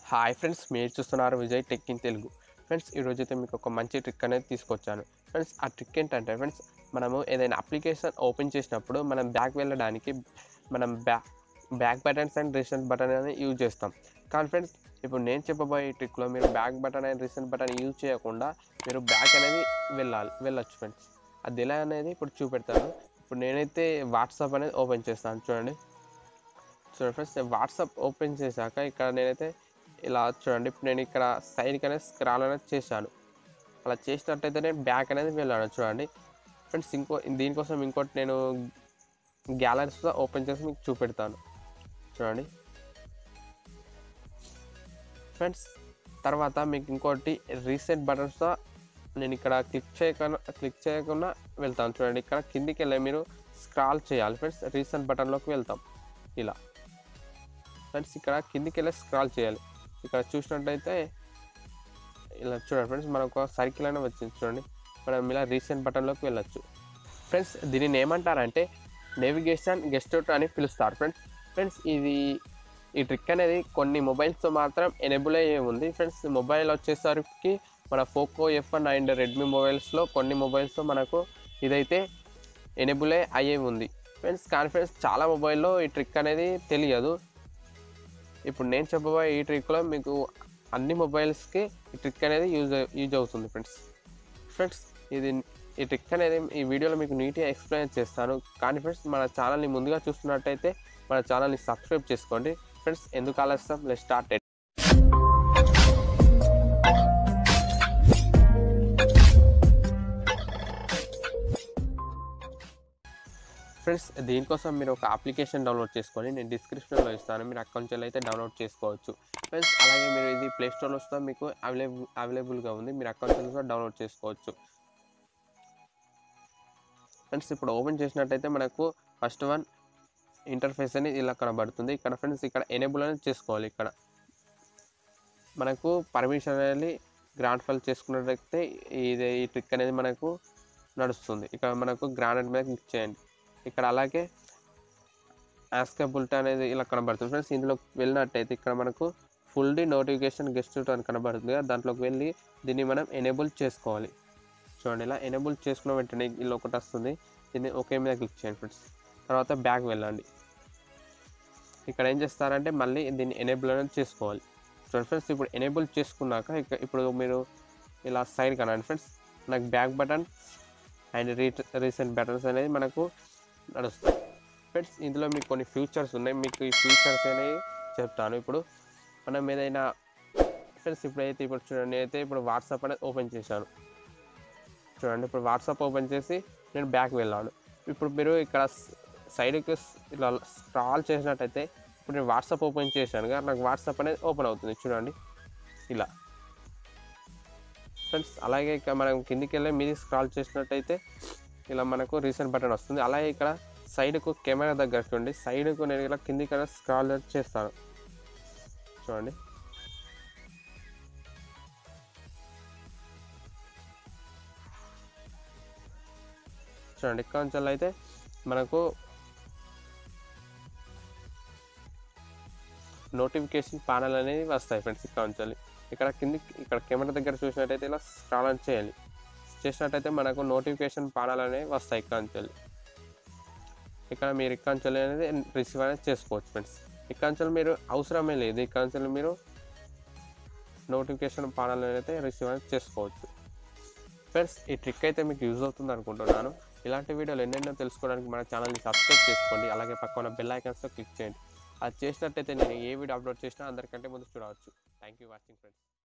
hi friends మీరు చూస్తున్నారు Vijay tech in Telugu friends ఈరోజు అయితే మీకు ఒక మంచి ట్రిక్ అనేది తీసుకొచ్చాను ఫ్రెండ్స్ ఆ ట్రిక్ ఏంటంటే ఫ్రెండ్స్ మనము ఏదైనా అప్లికేషన్ ఓపెన్ చేసినప్పుడు మనం బ్యాక్ వెళ్ళడానికి మనం back back buttons and recent button అనేది యూజ్ చేస్తాం కానీ ఫ్రెండ్స్ ఇప్పుడు నేను చెప్పబోయే ట్రిక్లో మీరు back button and recent button use చేయకుండా మీరు బ్యాక్ అనేది వెళ్ళాలి వెళ్ళొచ్చు ఫ్రెండ్స్ అది ఎలా అనేది ఇప్పుడు చూపెడతాను ఇప్పుడు నేనైతే వాట్సాప్ అనేది ఓపెన్ చేస్తాను చూడండి చూడండి ఫ్రెండ్స్ వాట్సాప్ ఓపెన్ చేశాక ఇక్కడ నేనైతే ఇలా చూడండి ఇప్పుడు నేను ఇక్కడ సైడ్కి అనేది స్క్రాల్ అనేది చేశాను అలా చేసినట్టయితే నేను బ్యాక్ అనేది వెళ్ళాను చూడండి ఫ్రెండ్స్ ఇంకో దీనికోసం ఇంకోటి నేను గ్యాలరీస్లో ఓపెన్ చేసి మీకు చూపెడతాను చూడండి ఫ్రెండ్స్ తర్వాత మీకు ఇంకోటి రీసెట్ బటన్స్తో నేను ఇక్కడ క్లిక్ చేయకుండా క్లిక్ చేయకుండా వెళ్తాను చూడండి ఇక్కడ కిందికి వెళ్ళి మీరు స్క్రాల్ చేయాలి ఫ్రెండ్స్ రీసెంట్ బటన్లోకి వెళ్తాం ఇలా ఫ్రెండ్స్ ఇక్కడ కిందికి వెళ్ళి స్క్రాల్ చేయాలి ఇక్కడ చూసినట్టయితే ఇలా చూడండి ఫ్రెండ్స్ మనకు ఒక సర్కిల్ అనేది వచ్చింది చూడండి మనం ఇలా రీసెంట్ బటన్లోకి వెళ్ళొచ్చు ఫ్రెండ్స్ దీనిని ఏమంటారంటే నేవిగేషన్ గెస్ట్ అవుట్ అని పిలుస్తారు ఫ్రెండ్స్ ఫ్రెండ్స్ ఇది ఈ ట్రిక్ అనేది కొన్ని మొబైల్స్తో మాత్రం ఎనేబుల్ అయ్యే ఉంది ఫ్రెండ్స్ మొబైల్ వచ్చేసరికి మన Poco F one and Redmi మొబైల్స్లో కొన్ని మొబైల్స్లో మనకు ఇదైతే ఎనేబుల్ అయ్యే ఉంది ఫ్రెండ్స్ కానీ ఫ్రెండ్స్ చాలా మొబైల్లో ఈ ట్రిక్ అనేది తెలియదు ఇప్పుడు నేను చెప్పబోయే ఈ ట్రిక్లో మీకు అన్ని మొబైల్స్కి ఈ ట్రిక్ అనేది యూజ్ యూజ్ అవుతుంది ఫ్రెండ్స్ ఫ్రెండ్స్ ఇది ఈ ట్రిక్ అనేది ఈ వీడియోలో మీకు నీట్గా ఎక్స్ప్లెయిన్ చేస్తాను కానీ ఫ్రెండ్స్ మన ఛానల్ని ముందుగా చూస్తున్నట్టయితే మన ఛానల్ని సబ్స్క్రైబ్ చేసుకోండి ఫ్రెండ్స్ ఎందుకు ఆలస్యం లెట్ స్టార్ట్ ఫ్రెండ్స్ దీనికోసం మీరు ఒక అప్లికేషన్ డౌన్లోడ్ చేసుకొని నేను డిస్క్రిప్షన్లో ఇస్తాను మీరు అక్కడి నుంచి అయితే డౌన్లోడ్ చేసుకోవచ్చు ఫ్రెండ్స్ అలాగే మీరు ఇది ప్లే స్టోర్లో వస్తే మీకు అవైలబుల్ అవైలబుల్గా ఉంది మీరు అక్కడి నుంచి కూడా డౌన్లోడ్ చేసుకోవచ్చు ఫ్రెండ్స్ ఇప్పుడు ఓపెన్ చేసినట్టయితే మనకు ఫస్ట్ వన్ ఇంటర్ఫేస్ అనేది ఇలా కనబడుతుంది ఇక్కడ ఫ్రెండ్స్ ఇక్కడ ఎనేబుల్ అనేది చేసుకోవాలి ఇక్కడ మనకు పర్మిషన్ అనేది గ్రాండ్ ఫైల్ చేసుకున్నట్టయితే ఇది ఈ ట్రిక్ అనేది మనకు నడుస్తుంది ఇక్కడ మనకు గ్రాండ్ మీద క్లిక్ చేయండి ఇక్కడ అలాగే ఆస్కబుల్ట్ అనేది ఇలా కనబడుతుంది ఫ్రెండ్స్ ఇందులో వెళ్ళినట్టయితే ఇక్కడ మనకు ఫుల్ డి నోటిఫికేషన్ గెస్ట్ అని కనబడుతుంది కదా దాంట్లోకి వెళ్ళి దీన్ని మనం ఎనేబుల్ చేసుకోవాలి చూడండి ఇలా ఎనేబుల్ చేసుకున్న వెంటనే ఇలా ఒకటి వస్తుంది దీన్ని ఒకే మీద క్లిక్ చేయండి ఫ్రెండ్స్ తర్వాత బ్యాక్ వెళ్ళండి ఇక్కడ ఏం చేస్తారంటే మళ్ళీ దీన్ని ఎనేబుల్ అనేది చేసుకోవాలి చూడండి ఫ్రెండ్స్ ఇప్పుడు ఎనేబుల్ చేసుకున్నాక ఇక ఇప్పుడు మీరు ఇలా సైడ్ కనండి ఫ్రెండ్స్ నాకు back button and re recent buttons అనేది మనకు నడుస్తాయి ఫ్రెండ్స్ ఇందులో మీకు కొన్ని ఫ్యూచర్స్ ఉన్నాయి మీకు ఈ ఫ్యూచర్స్ అనేవి చెప్తాను ఇప్పుడు మనం ఏదైనా ఫ్రెండ్స్ ఇప్పుడైతే ఇప్పుడు చూడండి నేనైతే ఇప్పుడు వాట్సాప్ అనేది ఓపెన్ చేశాను చూడండి ఇప్పుడు వాట్సాప్ ఓపెన్ చేసి నేను బ్యాక్ వెళ్ళాను ఇప్పుడు మీరు ఇక్కడ సైడ్కి ఇలా స్క్రాల్ చేసినట్టయితే ఇప్పుడు నేను వాట్సాప్ ఓపెన్ చేశాను కదా నాకు వాట్సాప్ అనేది ఓపెన్ అవుతుంది చూడండి ఇలా ఫ్రెండ్స్ అలాగే ఇక్కడ మనం కిందికి వెళ్ళి మీది స్క్రాల్ చేసినట్టయితే ఇలా మనకు రీసెంట్ బటన్ వస్తుంది అలాగే ఇక్కడ సైడ్కు కెమెరా దగ్గర చూడండి సైడ్కు నేను ఇలా కిందికి స్క్రాల్ చేస్తాను చూడండి చూడండి ఇక్కడ నుంచి అయితే మనకు నోటిఫికేషన్ ప్యానల్ అనేవి వస్తాయి ఫ్రెండ్స్ ఇక్కడ నుంచి ఇక్కడ కింది ఇక్కడ కెమెరా దగ్గర చూసినట్టయితే ఇలా స్క్రాల్ అని చేయాలి చేసినట్టయితే మనకు నోటిఫికేషన్ ప్యానల్ అనేవి వస్తాయి ఇక్కడ నుంచి ఇక్కడ మీరు ఇక్కడ నుంచి అనేది రిసీవ్ అనేది చేసుకోవచ్చు ఫ్రెండ్స్ ఇక్కడ నుంచి మీరు అవసరమే లేదు ఇక్కడ నుంచి మీరు నోటిఫికేషన్ ప్యానల్ అయితే రిసీవ్ అనేది చేసుకోవచ్చు ఫ్రెండ్స్ ఈ ట్రిక్ అయితే మీకు యూజ్ అవుతుంది అనుకుంటున్నాను ఇలాంటి వీడియోలు ఎన్నెన్నో తెలుసుకోవడానికి మన ఛానల్ని సబ్స్క్రైబ్ చేసుకోండి అలాగే పక్కన బెల్ ఐకాన్స్తో క్లిక్ చేయండి అది చేసినట్టయితే నేను ఏ వీడియో అప్లోడ్ చేసినా అందరికంటే ముందు చూడవచ్చు థ్యాంక్ యూ వాచింగ్ ఫ్రెండ్స్